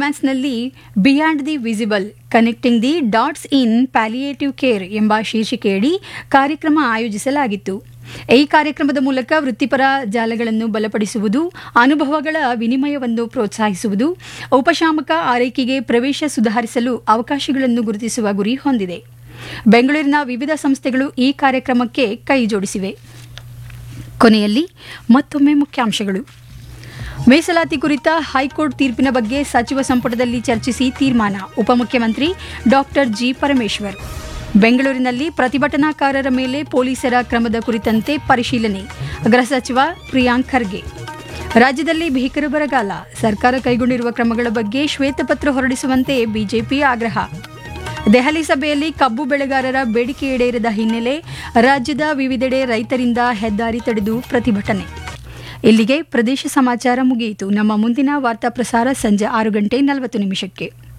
ನಿಮ್ಯಾನ್ಸ್ನಲ್ಲಿ beyond the visible connecting the dots in palliative care ಎಂಬ ಶೀರ್ಷಿಕೆಯಡಿ ಕಾರ್ಯಕ್ರಮ ಆಯೋಜಿಸಲಾಗಿತ್ತು ಈ ಕಾರ್ಯಕ್ರಮದ ಮೂಲಕ ವೃತ್ತಿಪರ ಜಾಲಗಳನ್ನು ಬಲಪಡಿಸುವುದು ಅನುಭವಗಳ ವಿನಿಮಯವನ್ನು ಪ್ರೋತ್ಸಾಹಿಸುವುದು ಉಪಶಾಮಕ ಆರೈಕೆಗೆ ಪ್ರವೇಶ ಸುಧಾರಿಸಲು ಅವಕಾಶಗಳನ್ನು ಗುರುತಿಸುವ ಗುರಿ ಹೊಂದಿದೆ ಬೆಂಗಳೂರಿನ ವಿವಿಧ ಸಂಸ್ಥೆಗಳು ಈ ಕಾರ್ಯಕ್ರಮಕ್ಕೆ ಕೈ ಜೋಡಿಸಿವೆ ಕೊನೆಯಲ್ಲಿ ಮತ್ತೊಮ್ಮೆ ಮುಖ್ಯಾಂಶಗಳು ಮೀಸಲಾತಿ ಕುರಿತ ಹೈಕೋರ್ಟ್ ತೀರ್ಪಿನ ಬಗ್ಗೆ ಸಚಿವ ಸಂಪುಟದಲ್ಲಿ ಚರ್ಚಿಸಿ ತೀರ್ಮಾನ ಉಪಮುಖ್ಯಮಂತ್ರಿ ಡಾಕ್ಟರ್ ಜಿ ಪರಮೇಶ್ವರ್ ಬೆಂಗಳೂರಿನಲ್ಲಿ ಪ್ರತಿಭಟನಾಕಾರರ ಮೇಲೆ ಪೊಲೀಸರ ಕ್ರಮದ ಕುರಿತಂತೆ ಪರಿಶೀಲನೆ ಗೃಹ ಸಚಿವ ಪ್ರಿಯಾಂಕ್ ಖರ್ಗೆ ರಾಜ್ಯದಲ್ಲಿ ಭೀಕರ ಬರಗಾಲ ಸರ್ಕಾರ ಕೈಗೊಂಡಿರುವ ಕ್ರಮಗಳ ಬಗ್ಗೆ ಶ್ವೇತಪತ್ರ ಹೊರಡಿಸುವಂತೆ ಬಿಜೆಪಿ ಆಗ್ರಹ ದೆಹಲಿ ಸಭೆಯಲ್ಲಿ ಕಬ್ಬು ಬೆಳೆಗಾರರ ಬೇಡಿಕೆ ಈಡೇರದ ಹಿನ್ನೆಲೆ ರಾಜ್ಯದ ವಿವಿಧೆಡೆ ರೈತರಿಂದ ಹೆದ್ದಾರಿ ತಡೆದು ಪ್ರತಿಭಟನೆ ಇಲ್ಲಿಗೆ ಪ್ರದೇಶ ಸಮಾಚಾರ ಮುಗಿಯಿತು ನಮ್ಮ ಮುಂದಿನ ವಾರ್ತಾ ಪ್ರಸಾರ ಸಂಜೆ ಆರು ಗಂಟೆ ನಲವತ್ತು ನಿಮಿಷಕ್ಕೆ